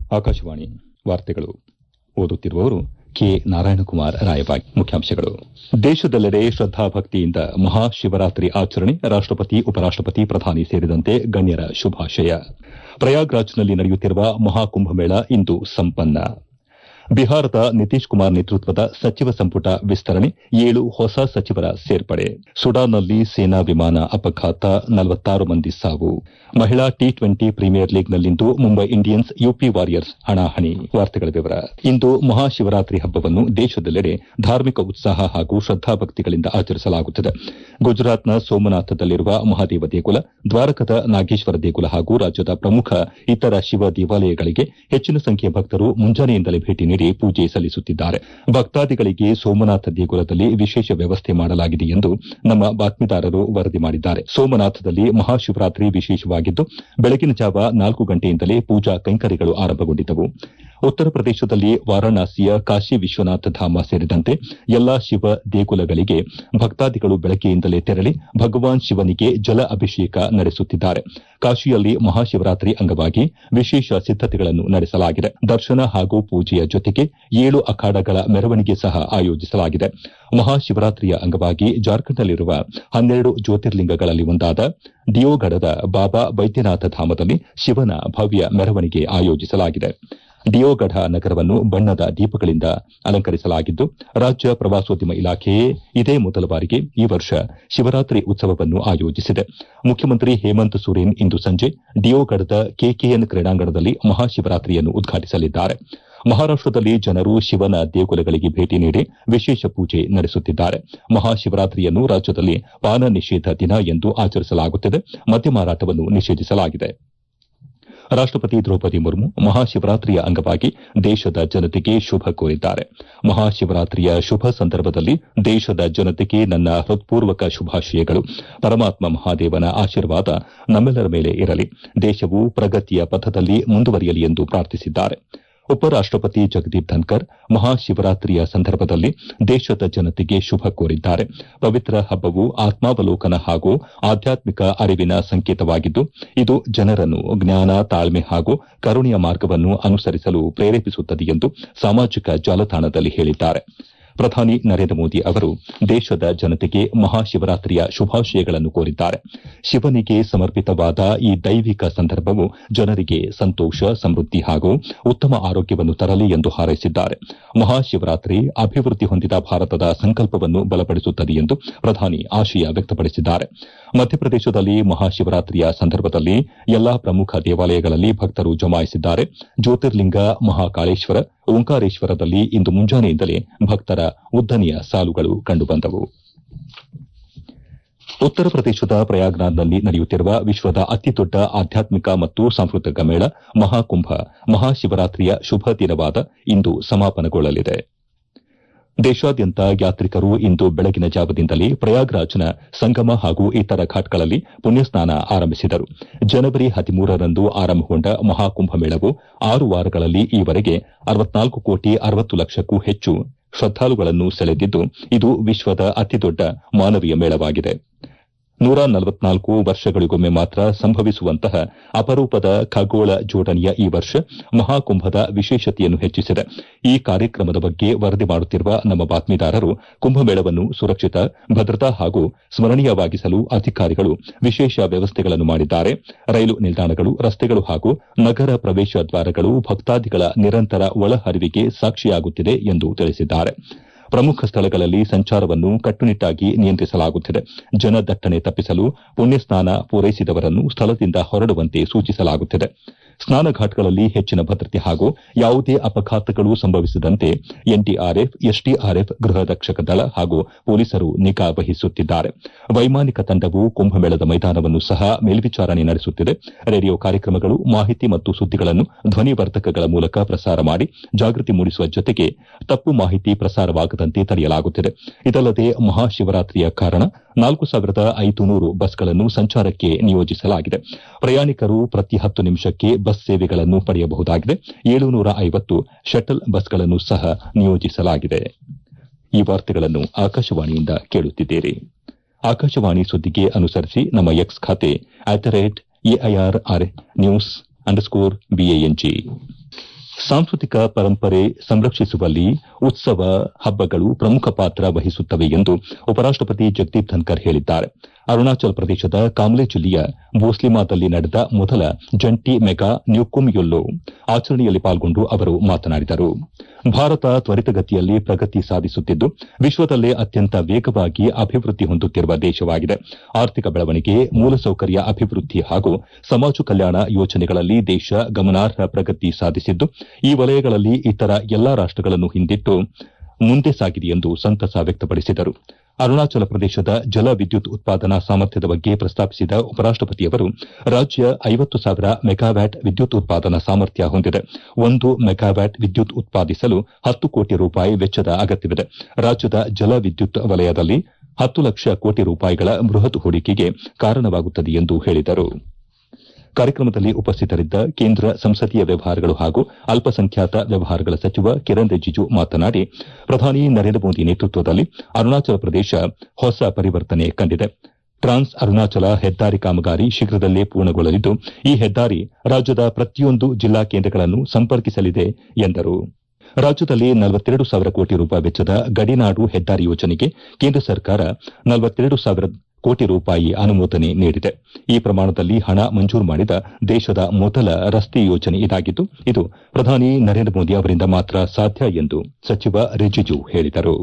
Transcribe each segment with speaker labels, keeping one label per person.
Speaker 1: ಆಕಾಶವಾಣಿ ವಾರ್ತೆಗಳು ಓದುತ್ತಿರುವವರು ಕೆ ನಾರಾಯಣಕುಮಾರ್ ರಾಯಬಾಗ್ ಮುಖ್ಯಾಂಶಗಳು ದೇಶದೆಲ್ಲೆಡೆ ಶ್ರದ್ದಾಭಕ್ತಿಯಿಂದ ಮಹಾಶಿವರಾತ್ರಿ ಆಚರಣೆ ರಾಷ್ಟಪತಿ ಉಪರಾಷ್ಟಪತಿ ಪ್ರಧಾನಿ ಸೇರಿದಂತೆ ಗಣ್ಯರ ಶುಭಾಶಯ ಪ್ರಯಾಗ್ರಾಜ್ನಲ್ಲಿ ನಡೆಯುತ್ತಿರುವ ಮಹಾಕುಂಭಮೇಳ ಇಂದು ಸಂಪನ್ನ ಬಿಹಾರದ ನಿತೀಶ್ ಕುಮಾರ್ ನೇತೃತ್ವದ ಸಚಿವ ಸಂಪುಟ ವಿಸ್ತರಣೆ ಏಳು ಹೊಸ ಸಚಿವರ ಸೇರ್ಪಡೆ ಸುಡಾನ್ನಲ್ಲಿ ಸೇನಾ ವಿಮಾನ ಅಪಘಾತ ನಲವತ್ತಾರು ಮಂದಿ ಸಾವು ಮಹಿಳಾ ಟಿ ಟ್ವೆಂಟಿ ಪ್ರೀಮಿಯರ್ ಲೀಗ್ನಲ್ಲಿಂದು ಮುಂಬೈ ಇಂಡಿಯನ್ಸ್ ಯುಪಿ ವಾರಿಯರ್ಸ್ ಹಣಾಹಣಿ ವಾರ್ತೆಗಳ ವಿವರ ಇಂದು ಮಹಾಶಿವರಾತ್ರಿ ಹಬ್ಬವನ್ನು ದೇಶದೆಲ್ಲೆಡೆ ಧಾರ್ಮಿಕ ಉತ್ಸಾಹ ಹಾಗೂ ಶ್ರದ್ದಾಭಕ್ತಿಗಳಿಂದ ಆಚರಿಸಲಾಗುತ್ತಿದೆ ಗುಜರಾತ್ನ ಸೋಮನಾಥದಲ್ಲಿರುವ ಮಹಾದೇವ ದೇಗುಲ ದ್ವಾರಕದ ನಾಗೇಶ್ವರ ದೇಗುಲ ಹಾಗೂ ರಾಜ್ಯದ ಪ್ರಮುಖ ಇತರ ಶಿವ ದೇವಾಲಯಗಳಿಗೆ ಹೆಚ್ಚಿನ ಸಂಖ್ಯೆಯ ಭಕ್ತರು ಮುಂಜಾನೆಯಿಂದಲೇ ಭೇಟಿ ನೀಡಿ ಪೂಜೆ ಸಲ್ಲಿಸುತ್ತಿದ್ದಾರೆ ಭಕ್ತಾದಿಗಳಿಗೆ ಸೋಮನಾಥ ದೇಗುಲದಲ್ಲಿ ವಿಶೇಷ ವ್ಯವಸ್ಥೆ ಮಾಡಲಾಗಿದೆ ಎಂದು ನಮ್ಮ ಬಾತ್ಮೀದಾರರು ವರದಿ ಮಾಡಿದ್ದಾರೆ ಸೋಮನಾಥದಲ್ಲಿ ಮಹಾಶಿವರಾತ್ರಿ ವಿಶೇಷವಾಗಿದ್ದು ಬೆಳಗಿನ ಜಾವ ನಾಲ್ಕು ಗಂಟೆಯಿಂದಲೇ ಪೂಜಾ ಕೈಂಕರ್ಯಗಳು ಆರಂಭಗೊಂಡಿದ್ದವು ಉತ್ತರ ಪ್ರದೇಶದಲ್ಲಿ ವಾರಾಣಸಿಯ ಕಾಶಿ ವಿಶ್ವನಾಥ ಧಾಮ ಸೇರಿದಂತೆ ಎಲ್ಲಾ ಶಿವ ದೇಗುಲಗಳಿಗೆ ಭಕ್ತಾದಿಗಳು ಬೆಳಗ್ಗೆಯಿಂದಲೇ ತೆರಳಿ ಭಗವಾನ್ ಶಿವನಿಗೆ ಜಲ ಅಭಿಷೇಕ ನಡೆಸುತ್ತಿದ್ದಾರೆ ಕಾಶಿಯಲ್ಲಿ ಮಹಾಶಿವರಾತ್ರಿ ಅಂಗವಾಗಿ ವಿಶೇಷ ಸಿದ್ದತೆಗಳನ್ನು ನಡೆಸಲಾಗಿದೆ ದರ್ಶನ ಹಾಗೂ ಪೂಜೆಯ ಜೊತೆಗೆ ಏಳು ಅಖಾಡಗಳ ಮೆರವಣಿಗೆ ಸಹ ಆಯೋಜಿಸಲಾಗಿದೆ ಮಹಾಶಿವರಾತ್ರಿಯ ಅಂಗವಾಗಿ ಜಾರ್ಖಂಡ್ನಲ್ಲಿರುವ ಹನ್ನೆರಡು ಜ್ಯೋತಿರ್ಲಿಂಗಗಳಲ್ಲಿ ಒಂದಾದ ದಿಯೋಗಢದ ಬಾಬಾ ವೈದ್ಯನಾಥ ಧಾಮದಲ್ಲಿ ಶಿವನ ಭವ್ಯ ಮೆರವಣಿಗೆ ಆಯೋಜಿಸಲಾಗಿದೆ ದಿಯೋಗಢ ನಗರವನ್ನು ಬಣ್ಣದ ದೀಪಗಳಿಂದ ಅಲಂಕರಿಸಲಾಗಿದ್ದು ರಾಜ್ಯ ಪ್ರವಾಸೋದ್ಯಮ ಇಲಾಖೆ ಇದೇ ಮೊದಲ ಬಾರಿಗೆ ಈ ವರ್ಷ ಶಿವರಾತ್ರಿ ಉತ್ಸವವನ್ನು ಆಯೋಜಿಸಿದೆ ಮುಖ್ಯಮಂತ್ರಿ ಹೇಮಂತ್ ಸೊರೇನ್ ಇಂದು ಸಂಜೆ ದಿಯೋಗಢದ ಕೆಕೆಎನ್ ಕ್ರೀಡಾಂಗಣದಲ್ಲಿ ಮಹಾಶಿವರಾತ್ರಿಯನ್ನು ಉದ್ಘಾಟಿಸಲಿದ್ದಾರೆ ಮಹಾರಾಷ್ಟದಲ್ಲಿ ಜನರು ಶಿವನ ದೇಗುಲಗಳಿಗೆ ಭೇಟಿ ನೀಡಿ ವಿಶೇಷ ಪೂಜೆ ನಡೆಸುತ್ತಿದ್ದಾರೆ ಮಹಾಶಿವರಾತ್ರಿಯನ್ನು ರಾಜ್ಯದಲ್ಲಿ ಪಾನ ನಿಷೇಧ ದಿನ ಎಂದು ಆಚರಿಸಲಾಗುತ್ತಿದೆ ಮದ್ಯ ಮಾರಾಟವನ್ನು ನಿಷೇಧಿಸಲಾಗಿದೆ ರಾಷ್ಟಪತಿ ದ್ರೌಪದಿ ಮುರ್ಮು ಮಹಾಶಿವರಾತ್ರಿಯ ಅಂಗವಾಗಿ ದೇಶದ ಜನತೆಗೆ ಶುಭ ಕೋರಿದ್ದಾರೆ ಮಹಾಶಿವರಾತ್ರಿಯ ಶುಭ ಸಂದರ್ಭದಲ್ಲಿ ದೇಶದ ಜನತೆಗೆ ನನ್ನ ಹೃತ್ಪೂರ್ವಕ ಶುಭಾಶಯಗಳು ಪರಮಾತ್ಮ ಮಹಾದೇವನ ಆಶೀರ್ವಾದ ನಮ್ಮೆಲ್ಲರ ಮೇಲೆ ಇರಲಿ ದೇಶವು ಪ್ರಗತಿಯ ಪಥದಲ್ಲಿ ಮುಂದುವರಿಯಲಿ ಎಂದು ಪ್ರಾರ್ಥಿಸಿದ್ದಾರೆ ಉಪರಾಷ್ಟಪತಿ ಜಗದೀಪ್ ಧನ್ಕರ್ ಮಹಾಶಿವರಾತ್ರಿಯ ಸಂದರ್ಭದಲ್ಲಿ ದೇಶದ ಜನತೆಗೆ ಶುಭ ಕೋರಿದ್ದಾರೆ ಪವಿತ್ರ ಹಬ್ಬವು ಆತ್ಮಾವಲೋಕನ ಹಾಗೂ ಆಧ್ಯಾತ್ಮಿಕ ಅರಿವಿನ ಸಂಕೇತವಾಗಿದ್ದು ಇದು ಜನರನ್ನು ಜ್ಞಾನ ತಾಳ್ಮೆ ಹಾಗೂ ಕರುಣೆಯ ಮಾರ್ಗವನ್ನು ಅನುಸರಿಸಲು ಪ್ರೇರೇಪಿಸುತ್ತದೆ ಎಂದು ಸಾಮಾಜಿಕ ಜಾಲತಾಣದಲ್ಲಿ ಹೇಳಿದ್ದಾರೆ ಪ್ರಧಾನಿ ನರೇಂದ್ರ ಮೋದಿ ಅವರು ದೇಶದ ಜನತೆಗೆ ಮಹಾಶಿವರಾತ್ರಿಯ ಶುಭಾಶಯಗಳನ್ನು ಕೋರಿದ್ದಾರೆ ಶಿವನಿಗೆ ಸಮರ್ಪಿತವಾದ ಈ ದೈವಿಕ ಸಂದರ್ಭವು ಜನರಿಗೆ ಸಂತೋಷ ಸಮೃದ್ಧಿ ಹಾಗೂ ಉತ್ತಮ ಆರೋಗ್ಯವನ್ನು ತರಲಿ ಎಂದು ಹಾರೈಸಿದ್ದಾರೆ ಮಹಾಶಿವರಾತ್ರಿ ಅಭಿವೃದ್ಧಿ ಹೊಂದಿದ ಭಾರತದ ಸಂಕಲ್ಪವನ್ನು ಬಲಪಡಿಸುತ್ತದೆ ಎಂದು ಪ್ರಧಾನಿ ಆಶಯ ವ್ಯಕ್ತಪಡಿಸಿದ್ದಾರೆ ಮಧ್ಯಪ್ರದೇಶದಲ್ಲಿ ಮಹಾಶಿವರಾತ್ರಿಯ ಸಂದರ್ಭದಲ್ಲಿ ಎಲ್ಲಾ ಪ್ರಮುಖ ದೇವಾಲಯಗಳಲ್ಲಿ ಭಕ್ತರು ಜಮಾಯಿಸಿದ್ದಾರೆ ಜ್ಯೋತಿರ್ಲಿಂಗ ಮಹಾಕಾಳೇಶ್ವರ ಓಂಕಾರೇಶ್ವರದಲ್ಲಿ ಇಂದು ಮುಂಜಾನೆಯಿಂದಲೇ ಭಕ್ತರ ಉದ್ದನೆಯ ಸಾಲುಗಳು ಕಂಡುಬಂದವು ಉತ್ತರ ಪ್ರದೇಶದ ಪ್ರಯಾಗ್ರಾಜ್ನಲ್ಲಿ ನಡೆಯುತ್ತಿರುವ ವಿಶ್ವದ ಅತಿದೊಡ್ಡ ಆಧ್ಯಾತ್ಮಿಕ ಮತ್ತು ಸಾಂಸ್ಕೃತಿಕ ಮೇಳ ಮಹಾಕುಂಭ ಮಹಾಶಿವರಾತ್ರಿಯ ಶುಭ ದಿನವಾದ ಇಂದು ಸಮಾಪನಗೊಳ್ಳಲಿದೆ ದೇಶಾದ್ಯಂತ ಯಾತ್ರಿಕರು ಇಂದು ಬೆಳಗಿನ ಜಾವದಿಂದಲೇ ಪ್ರಯಾಗ್ರಾಜ್ನ ಸಂಗಮ ಹಾಗೂ ಇತರ ಘಾಟ್ಗಳಲ್ಲಿ ಪುಣ್ಯಸ್ನಾನ ಆರಂಭಿಸಿದರು ಜನವರಿ ಹದಿಮೂರರಂದು ಆರಂಭಗೊಂಡ ಮಹಾಕುಂಭಮೇಳವು ಆರು ವಾರಗಳಲ್ಲಿ ಈವರೆಗೆ ಅರವತ್ನಾಲ್ಕು ಕೋಟಿ ಅರವತ್ತು ಲಕ್ಷಕ್ಕೂ ಹೆಚ್ಚು ಶ್ರದ್ದಾಳುಗಳನ್ನು ಸೆಳೆದಿದ್ದು ಇದು ವಿಶ್ವದ ಅತಿದೊಡ್ಡ ಮಾನವೀಯ ಮೇಳವಾಗಿದೆ ನೂರ ನಲವತ್ನಾಲ್ಕು ವರ್ಷಗಳಿಗೊಮ್ಮೆ ಮಾತ್ರ ಸಂಭವಿಸುವಂತಹ ಅಪರೂಪದ ಖಗೋಳ ಜೋಡಣೆಯ ಈ ವರ್ಷ ಮಹಾಕುಂಭದ ವಿಶೇಷತೆಯನ್ನು ಹೆಚ್ಚಿಸಿದೆ ಈ ಕಾರ್ಯಕ್ರಮದ ಬಗ್ಗೆ ವರದಿ ಮಾಡುತ್ತಿರುವ ನಮ್ಮ ಬಾತ್ಮೀದಾರರು ಕುಂಭಮೇಳವನ್ನು ಸುರಕ್ಷಿತ ಭದ್ರತಾ ಹಾಗೂ ಸ್ಮರಣೀಯವಾಗಿಸಲು ಅಧಿಕಾರಿಗಳು ವಿಶೇಷ ವ್ಯವಸ್ಥೆಗಳನ್ನು ಮಾಡಿದ್ದಾರೆ ರೈಲು ನಿಲ್ದಾಣಗಳು ರಸ್ತೆಗಳು ಹಾಗೂ ನಗರ ಪ್ರವೇಶ ದ್ವಾರಗಳು ಭಕ್ತಾದಿಗಳ ನಿರಂತರ ಒಳಹರಿವಿಗೆ ಸಾಕ್ಷಿಯಾಗುತ್ತಿದೆ ಎಂದು ತಿಳಿಸಿದ್ದಾರೆ ಪ್ರಮುಖ ಸ್ಥಳಗಳಲ್ಲಿ ಸಂಚಾರವನ್ನು ಕಟ್ಟುನಿಟ್ಟಾಗಿ ನಿಯಂತ್ರಿಸಲಾಗುತ್ತಿದೆ ಜನದಟ್ಟಣೆ ತಪ್ಪಿಸಲು ಪುಣ್ಯಸ್ನಾನ ಪೂರೈಸಿದವರನ್ನು ಸ್ಥಳದಿಂದ ಹೊರಡುವಂತೆ ಸೂಚಿಸಲಾಗುತ್ತಿದೆ ಸ್ನಾನಘಾಟ್ಗಳಲ್ಲಿ ಹೆಚ್ಚಿನ ಭದ್ರತೆ ಹಾಗೂ ಯಾವುದೇ ಅಪಘಾತಗಳು ಸಂಭವಿಸದಂತೆ ಎನ್ಡಿಆರ್ಎಫ್ ಎಸ್ಡಿಆರ್ಎಫ್ ಗೃಹ ರಕ್ಷಕ ದಳ ಹಾಗೂ ಪೊಲೀಸರು ನಿಗಾ ವಹಿಸುತ್ತಿದ್ದಾರೆ ವೈಮಾನಿಕ ತಂಡವು ಕುಂಭಮೇಳದ ಮೈದಾನವನ್ನು ಸಹ ಮೇಲ್ವಿಚಾರಣೆ ನಡೆಸುತ್ತಿದೆ ರೇಡಿಯೋ ಕಾರ್ಯಕ್ರಮಗಳು ಮಾಹಿತಿ ಮತ್ತು ಸುದ್ದಿಗಳನ್ನು ಧ್ವನಿವರ್ಧಕಗಳ ಮೂಲಕ ಪ್ರಸಾರ ಮಾಡಿ ಜಾಗೃತಿ ಮೂಡಿಸುವ ಜೊತೆಗೆ ತಪ್ಪು ಮಾಹಿತಿ ಪ್ರಸಾರವಾಗದಂತೆ ತಡೆಯಲಾಗುತ್ತಿದೆ ಇದಲ್ಲದೆ ಮಹಾಶಿವರಾತ್ರಿಯ ಕಾರಣ ನಾಲ್ಕು ಸಾವಿರದ ಐದುನೂರು ಬಸ್ಗಳನ್ನು ಸಂಚಾರಕ್ಕೆ ನಿಯೋಜಿಸಲಾಗಿದೆ ಪ್ರಯಾಣಿಕರು ಪ್ರತಿ ಹತ್ತು ನಿಮಿಷಕ್ಕೆ ಬಸ್ ಸೇವೆಗಳನ್ನು ಪಡೆಯಬಹುದಾಗಿದೆ ಏಳುನೂರ ಐವತ್ತು ಶಟಲ್ ಬಸ್ಗಳನ್ನು ಸಹ ನಿಯೋಜಿಸಲಾಗಿದೆ ಈ ವಾರ್ತೆಗಳನ್ನು ಆಕಾಶವಾಣಿಯಿಂದ ಕೇಳುತ್ತಿದ್ದೀರಿ ಆಕಾಶವಾಣಿ ಸುದ್ದಿಗೆ ಅನುಸರಿಸಿ ನಮ್ಮ ಎಕ್ಸ್ ಖಾತೆ at the rate AIR R news underscore BANG ಸಾಂಸ್ಕೃತಿಕ ಪರಂಪರೆ ಸಂರಕ್ಷಿಸುವಲ್ಲಿ ಉತ್ಸವ ಹಬ್ಬಗಳು ಪ್ರಮುಖ ಪಾತ್ರ ವಹಿಸುತ್ತವೆ ಎಂದು ಉಪರಾಷ್ಟಪತಿ ಜಗದೀಪ್ ಧನ್ಕರ್ ಹೇಳಿದ್ದಾರೆ ಅರುಣಾಚಲ ಪ್ರದೇಶದ ಕಾಮ್ಲೆ ಜಿಲ್ಲೆಯ ಬೋಸ್ಲಿಮಾದಲ್ಲಿ ನಡೆದ ಮೊದಲ ಜಂಟಿ ಮೆಗಾ ನ್ಯೂಕುಮ್ ಯೊಲ್ಲೋ ಆಚರಣೆಯಲ್ಲಿ ಪಾಲ್ಗೊಂಡು ಅವರು ಮಾತನಾಡಿದರು ಭಾರತ ತ್ವರಿತಗತಿಯಲ್ಲಿ ಪ್ರಗತಿ ಸಾಧಿಸುತ್ತಿದ್ದು ವಿಶ್ವದಲ್ಲೇ ಅತ್ಯಂತ ವೇಗವಾಗಿ ಅಭಿವೃದ್ಧಿ ಹೊಂದುತ್ತಿರುವ ದೇಶವಾಗಿದೆ ಆರ್ಥಿಕ ಬೆಳವಣಿಗೆ ಮೂಲಸೌಕರ್ಯ ಅಭಿವೃದ್ಧಿ ಹಾಗೂ ಸಮಾಜ ಕಲ್ಯಾಣ ಯೋಜನೆಗಳಲ್ಲಿ ದೇಶ ಗಮನಾರ್ಹ ಪ್ರಗತಿ ಸಾಧಿಸಿದ್ದು ಈ ವಲಯಗಳಲ್ಲಿ ಇತರ ಎಲ್ಲಾ ರಾಷ್ಟಗಳನ್ನು ಹಿಂದಿಟ್ಟು ಮುಂದೆ ಸಾಗಿದೆ ಎಂದು ಸಂತಸ ವ್ಯಕ್ತಪಡಿಸಿದರು ಅರುಣಾಚಲ ಪ್ರದೇಶದ ಜಲ ವಿದ್ಯುತ್ ಉತ್ಪಾದನಾ ಸಾಮರ್ಥ್ಯದ ಬಗ್ಗೆ ಪ್ರಸ್ತಾಪಿಸಿದ ಉಪರಾಷ್ಟಪತಿಯವರು ರಾಜ್ಯ ಐವತ್ತು ಸಾವಿರ ಮೆಗಾವ್ಯಾಟ್ ವಿದ್ಯುತ್ ಉತ್ಪಾದನಾ ಸಾಮರ್ಥ್ಯ ಹೊಂದಿದೆ ಒಂದು ಮೆಗಾವ್ಯಾಟ್ ವಿದ್ಯುತ್ ಉತ್ಪಾದಿಸಲು ಹತ್ತು ಕೋಟಿ ರೂಪಾಯಿ ವೆಚ್ಚದ ಅಗತ್ಯವಿದೆ ರಾಜ್ಯದ ಜಲ ವಿದ್ಯುತ್ ವಲಯದಲ್ಲಿ ಹತ್ತು ಲಕ್ಷ ಕೋಟಿ ರೂಪಾಯಿಗಳ ಬೃಹತ್ ಹೂಡಿಕೆಗೆ ಕಾರಣವಾಗುತ್ತದೆ ಎಂದು ಹೇಳಿದರು ಕಾರ್ಯಕ್ರಮದಲ್ಲಿ ಉಪಸ್ಥಿತರಿದ್ದ ಕೇಂದ್ರ ಸಂಸದೀಯ ವ್ಯವಹಾರಗಳು ಹಾಗೂ ಅಲ್ಪಸಂಖ್ಯಾತ ವ್ಯವಹಾರಗಳ ಸಚಿವ ಕಿರಣ್ ರಿಜಿಜು ಮಾತನಾಡಿ ಪ್ರಧಾನಿ ನರೇಂದ್ರ ಮೋದಿ ನೇತೃತ್ವದಲ್ಲಿ ಅರುಣಾಚಲ ಪ್ರದೇಶ ಹೊಸ ಪರಿವರ್ತನೆ ಕಂಡಿದೆ ಟ್ರಾನ್ಸ್ ಅರುಣಾಚಲ ಹೆದ್ದಾರಿ ಕಾಮಗಾರಿ ಶೀಘ್ರದಲ್ಲೇ ಪೂರ್ಣಗೊಳ್ಳಲಿದ್ದು ಈ ಹೆದ್ದಾರಿ ರಾಜ್ಯದ ಪ್ರತಿಯೊಂದು ಜಿಲ್ಲಾ ಕೇಂದ್ರಗಳನ್ನು ಸಂಪರ್ಕಿಸಲಿದೆ ಎಂದರು ರಾಜ್ಯದಲ್ಲಿ ನಲವತ್ತೆರಡು ಸಾವಿರ ಕೋಟಿ ರೂಪಾಯಿ ವೆಚ್ಚದ ಗಡಿನಾಡು ಹೆದ್ದಾರಿ ಯೋಜನೆಗೆ ಕೇಂದ್ರ ಸರ್ಕಾರ ನಲವತ್ತೆರಡು ಸಾವಿರ ಕೋಟಿ ರೂಪಾಯಿ ಅನುಮೋದನೆ ನೀಡಿದೆ ಈ ಪ್ರಮಾಣದಲ್ಲಿ ಹಣ ಮಂಜೂರು ಮಾಡಿದ ದೇಶದ ಮೊದಲ ರಸ್ತೆ ಯೋಜನೆ ಇದಾಗಿದ್ದು ಇದು ಪ್ರಧಾನಿ ನರೇಂದ್ರ ಮೋದಿ ಅವರಿಂದ ಮಾತ್ರ ಸಾಧ್ಯ ಎಂದು ಸಚಿವ ರಿಜಿಜು ಹೇಳಿದರು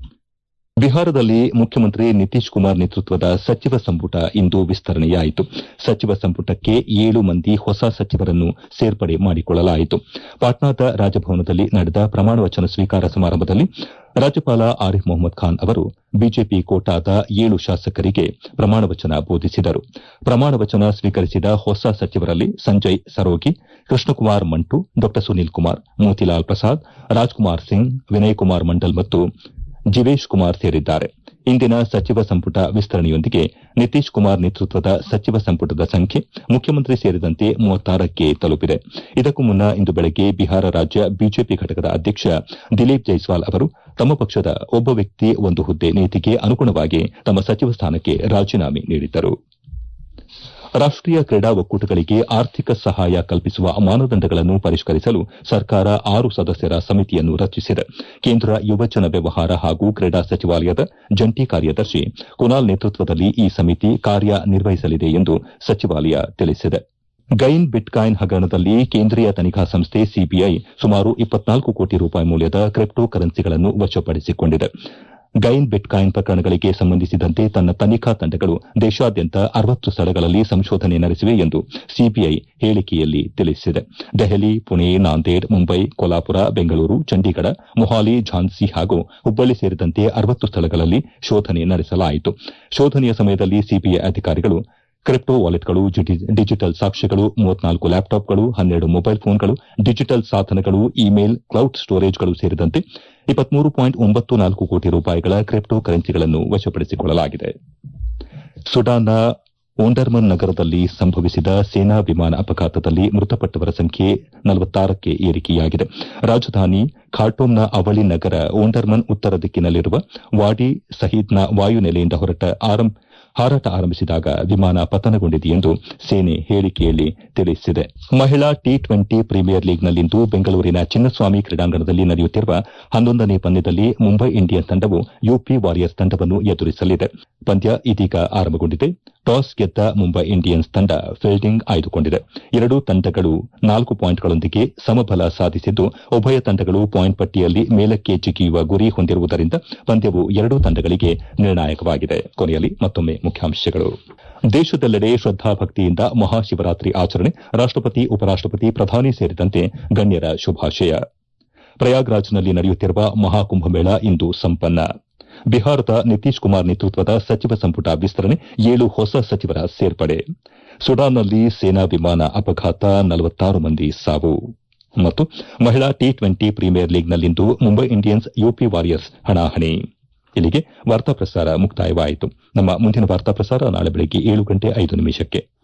Speaker 1: ಬಿಹಾರದಲ್ಲಿ ಮುಖ್ಯಮಂತ್ರಿ ನಿತೀಶ್ ಕುಮಾರ್ ನೇತೃತ್ವದ ಸಚಿವ ಸಂಪುಟ ಇಂದು ವಿಸ್ತರಣೆಯಾಯಿತು ಸಚಿವ ಸಂಪುಟಕ್ಕೆ ಏಳು ಮಂದಿ ಹೊಸ ಸಚಿವರನ್ನು ಸೇರ್ಪಡೆ ಮಾಡಿಕೊಳ್ಳಲಾಯಿತು ಪಾಟ್ನಾದ ರಾಜಭವನದಲ್ಲಿ ನಡೆದ ಪ್ರಮಾಣ ವಚನ ಸ್ವೀಕಾರ ಸಮಾರಂಭದಲ್ಲಿ ರಾಜ್ಯಪಾಲ ಆರಿಫ್ ಮೊಹಮ್ಮದ್ ಖಾನ್ ಅವರು ಬಿಜೆಪಿ ಕೋಟಾದ ಏಳು ಶಾಸಕರಿಗೆ ಪ್ರಮಾಣ ವಚನ ಬೋಧಿಸಿದರು ಪ್ರಮಾಣ ವಚನ ಸ್ವೀಕರಿಸಿದ ಹೊಸ ಸಚಿವರಲ್ಲಿ ಸಂಜಯ್ ಸರೋಗಿ ಕೃಷ್ಣಕುಮಾರ್ ಮಂಟು ಡಾ ಸುನೀಲ್ ಕುಮಾರ್ ಮೋತಿಲಾಲ್ ಪ್ರಸಾದ್ ರಾಜ್ಕುಮಾರ್ ಸಿಂಗ್ ವಿನಯ್ ಕುಮಾರ್ ಮಂಡಲ್ ಮತ್ತು ಜಿವೇಶ್ ಕುಮಾರ್ ಸೇರಿದ್ದಾರೆ ಇಂದಿನ ಸಚಿವ ಸಂಪುಟ ವಿಸ್ತರಣೆಯೊಂದಿಗೆ ನಿತೀಶ್ ಕುಮಾರ್ ನೇತೃತ್ವದ ಸಚಿವ ಸಂಪುಟದ ಸಂಖ್ಯೆ ಮುಖ್ಯಮಂತ್ರಿ ಸೇರಿದಂತೆ ಮೂವತ್ತಾರಕ್ಕೆ ತಲುಪಿದೆ ಇದಕ್ಕೂ ಮುನ್ನ ಇಂದು ಬೆಳಗ್ಗೆ ಬಿಹಾರ ರಾಜ್ಯ ಬಿಜೆಪಿ ಘಟಕದ ಅಧ್ಯಕ್ಷ ದಿಲೀಪ್ ಜೈಸ್ವಾಲ್ ಅವರು ತಮ್ಮ ಪಕ್ಷದ ಒಬ್ಬ ವ್ಯಕ್ತಿ ಒಂದು ಹುದ್ದೆ ನೀತಿಗೆ ಅನುಗುಣವಾಗಿ ತಮ್ಮ ಸಚಿವ ಸ್ಥಾನಕ್ಕೆ ರಾಜೀನಾಮೆ ನೀಡಿದ್ದರು ರಾಷ್ಟೀಯ ಕ್ರೀಡಾ ಒಕ್ಕೂಟಗಳಿಗೆ ಆರ್ಥಿಕ ಸಹಾಯ ಕಲ್ಪಿಸುವ ಮಾನದಂಡಗಳನ್ನು ಪರಿಷ್ಕರಿಸಲು ಸರ್ಕಾರ ಆರು ಸದಸ್ಯರ ಸಮಿತಿಯನ್ನು ರಚಿಸಿದೆ ಕೇಂದ್ರ ಯುವಜನ ವ್ಯವಹಾರ ಹಾಗೂ ಕ್ರೀಡಾ ಸಚಿವಾಲಯದ ಜಂಟಿ ಕಾರ್ಯದರ್ಶಿ ಕುನಾಲ್ ನೇತೃತ್ವದಲ್ಲಿ ಈ ಸಮಿತಿ ಕಾರ್ಯನಿರ್ವಹಿಸಲಿದೆ ಎಂದು ಸಚಿವಾಲಯ ತಿಳಿಸಿದೆ ಗೈನ್ ಬಿಟ್ಕಾಯಿನ್ ಹಗರಣದಲ್ಲಿ ಕೇಂದ್ರೀಯ ತನಿಖಾ ಸಂಸ್ಥೆ ಸಿಬಿಐ ಸುಮಾರು ಇಪ್ಪತ್ನಾಲ್ಕು ಕೋಟಿ ರೂಪಾಯಿ ಮೌಲ್ಯದ ಕ್ರಿಪ್ಟೋ ಕರೆನ್ಸಿಗಳನ್ನು ವಶಪಡಿಸಿಕೊಂಡಿದೆ ಗೈನ್ ಬಿಟ್ಕಾಯಿನ್ ಪ್ರಕರಣಗಳಿಗೆ ಸಂಬಂಧಿಸಿದಂತೆ ತನ್ನ ತನಿಖಾ ತಂಡಗಳು ದೇಶಾದ್ಯಂತ ಅರವತ್ತು ಸ್ಥಳಗಳಲ್ಲಿ ಸಂಶೋಧನೆ ನಡೆಸಿವೆ ಎಂದು ಸಿಬಿಐ ಹೇಳಿಕೆಯಲ್ಲಿ ತಿಳಿಸಿದೆ ದೆಹಲಿ ಪುಣೆ ನಾಂದೇಡ್ ಮುಂಬೈ ಕೊಲ್ಲಾಪುರ ಬೆಂಗಳೂರು ಚಂಡೀಗಢ ಮೊಹಾಲಿ ಝಾನ್ಸಿ ಹಾಗೂ ಹುಬ್ಬಳ್ಳಿ ಸೇರಿದಂತೆ ಅರವತ್ತು ಸ್ಥಳಗಳಲ್ಲಿ ಶೋಧನೆ ನಡೆಸಲಾಯಿತು ಶೋಧನೆಯ ಸಮಯದಲ್ಲಿ ಸಿಬಿಐ ಅಧಿಕಾರಿಗಳು ಕ್ರಿಪ್ಟೋ ವಾಲೆಟ್ಗಳು ಡಿಜಿಟಲ್ ಸಾಕ್ಷ್ಯಗಳು ಮೂವತ್ನಾಲ್ಕು ಲ್ಯಾಪ್ಟಾಪ್ಗಳು ಹನ್ನೆರಡು ಮೊಬೈಲ್ ಫೋನ್ಗಳು ಡಿಜಿಟಲ್ ಸಾಧನಗಳು ಇಮೇಲ್ ಕ್ಲೌಡ್ ಸ್ಟೋರೇಜ್ಗಳು ಸೇರಿದಂತೆ ಇಪ್ಪತ್ಮೂರು ಪಾಯಿಂಟ್ ಒಂಬತ್ತು ನಾಲ್ಕು ಕೋಟಿ ರೂಪಾಯಿಗಳ ಕ್ರಿಪ್ಟೋ ಕರೆನ್ಸಿಗಳನ್ನು ವಶಪಡಿಸಿಕೊಳ್ಳಲಾಗಿದೆ ಸುಡಾನ್ನ ಓಂಡರ್ಮನ್ ನಗರದಲ್ಲಿ ಸಂಭವಿಸಿದ ಸೇನಾ ವಿಮಾನ ಅಪಘಾತದಲ್ಲಿ ಮೃತಪಟ್ಟವರ ಸಂಖ್ಯೆ ನಲವತ್ತಾರಕ್ಕೆ ಏರಿಕೆಯಾಗಿದೆ ರಾಜಧಾನಿ ಖಾರ್ಟೂಮ್ನ ಅವಳಿ ನಗರ ಓಂಡರ್ಮನ್ ಉತ್ತರ ದಿಕ್ಕಿನಲ್ಲಿರುವ ವಾಡಿ ಸಹೀದ್ನ ವಾಯುನೆಲೆಯಿಂದ ಹೊರಟ ಹಾರಾಟ ಆರಂಭಿಸಿದಾಗ ವಿಮಾನ ಪತನಗೊಂಡಿದೆ ಎಂದು ಸೇನೆ ಹೇಳಿಕೆಯಲ್ಲಿ ತಿಳಿಸಿದೆ ಮಹಿಳಾ ಟಿ ಟ್ವೆಂಟಿ ಪ್ರೀಮಿಯರ್ ಲೀಗ್ನಲ್ಲಿಂದು ಬೆಂಗಳೂರಿನ ಚಿನ್ನಸ್ವಾಮಿ ಕ್ರೀಡಾಂಗಣದಲ್ಲಿ ನಡೆಯುತ್ತಿರುವ ಹನ್ನೊಂದನೇ ಪಂದ್ಯದಲ್ಲಿ ಮುಂಬೈ ಇಂಡಿಯನ್ಸ್ ತಂಡವು ಯುಪಿ ವಾರಿಯರ್ಸ್ ತಂಡವನ್ನು ಎದುರಿಸಲಿದೆ ಪಂದ್ಯ ಇದೀಗ ಆರಂಭಗೊಂಡಿದೆ ಟಾಸ್ ಗೆದ್ದ ಮುಂಬೈ ಇಂಡಿಯನ್ಸ್ ತಂಡ ಫೀಲ್ಡಿಂಗ್ ಆಯ್ದುಕೊಂಡಿದೆ ಎರಡೂ ತಂಡಗಳು ನಾಲ್ಕು ಪಾಯಿಂಟ್ಗಳೊಂದಿಗೆ ಸಮಬಲ ಸಾಧಿಸಿದ್ದು ಉಭಯ ತಂಡಗಳು ಪಾಯಿಂಟ್ ಪಟ್ಟಿಯಲ್ಲಿ ಮೇಲಕ್ಕೆ ಜಿಗಿಯುವ ಗುರಿ ಹೊಂದಿರುವುದರಿಂದ ಪಂದ್ಯವು ಎರಡೂ ತಂಡಗಳಿಗೆ ನಿರ್ಣಾಯಕವಾಗಿದೆ ಕೊನೆಯಲ್ಲಿ ಮತ್ತೊಮ್ಮೆ ಮುಖ್ಯಾಂಶಗಳು ದೇಶದೆಲ್ಲೆಡೆ ಶ್ರದ್ದಾಭಕ್ತಿಯಿಂದ ಮಹಾಶಿವರಾತ್ರಿ ಆಚರಣೆ ರಾಷ್ಟಪತಿ ಉಪರಾಷ್ಟಪತಿ ಪ್ರಧಾನಿ ಸೇರಿದಂತೆ ಗಣ್ಯರ ಶುಭಾಶಯ ಪ್ರಯಾಗ್ರಾಜ್ನಲ್ಲಿ ನಡೆಯುತ್ತಿರುವ ಮಹಾಕುಂಭಮೇಳ ಇಂದು ಸಂಪನ್ನ ಬಿಹಾರದ ನಿತೀಶ್ ಕುಮಾರ್ ನೇತೃತ್ವದ ಸಚಿವ ಸಂಪುಟ ವಿಸ್ತರಣೆ ಏಳು ಹೊಸ ಸಚಿವರ ಸೇರ್ಪಡೆ ಸುಡಾನ್ನಲ್ಲಿ ಸೇನಾ ವಿಮಾನ ಅಪಘಾತ ನಲವತ್ತಾರು ಮಂದಿ ಸಾವು ಮತ್ತು ಮಹಿಳಾ ಟಿ ಟ್ವೆಂಟಿ ಪ್ರೀಮಿಯರ್ ಲೀಗ್ನಲ್ಲಿಂದು ಮುಂಬೈ ಇಂಡಿಯನ್ಸ್ ಯುಪಿ ವಾರಿಯರ್ಸ್ ಹಣಾಹಣಿ ಇಲ್ಲಿಗೆ ವಾರ್ತಾ ಪ್ರಸಾರ ಮುಕ್ತಾಯವಾಯಿತು ನಮ್ಮ ಮುಂದಿನ ವಾರ್ತಾ ಪ್ರಸಾರ ನಾಳೆ ಬೆಳಗ್ಗೆ ಏಳು ಗಂಟೆ ಐದು ನಿಮಿಷಕ್ಕೆ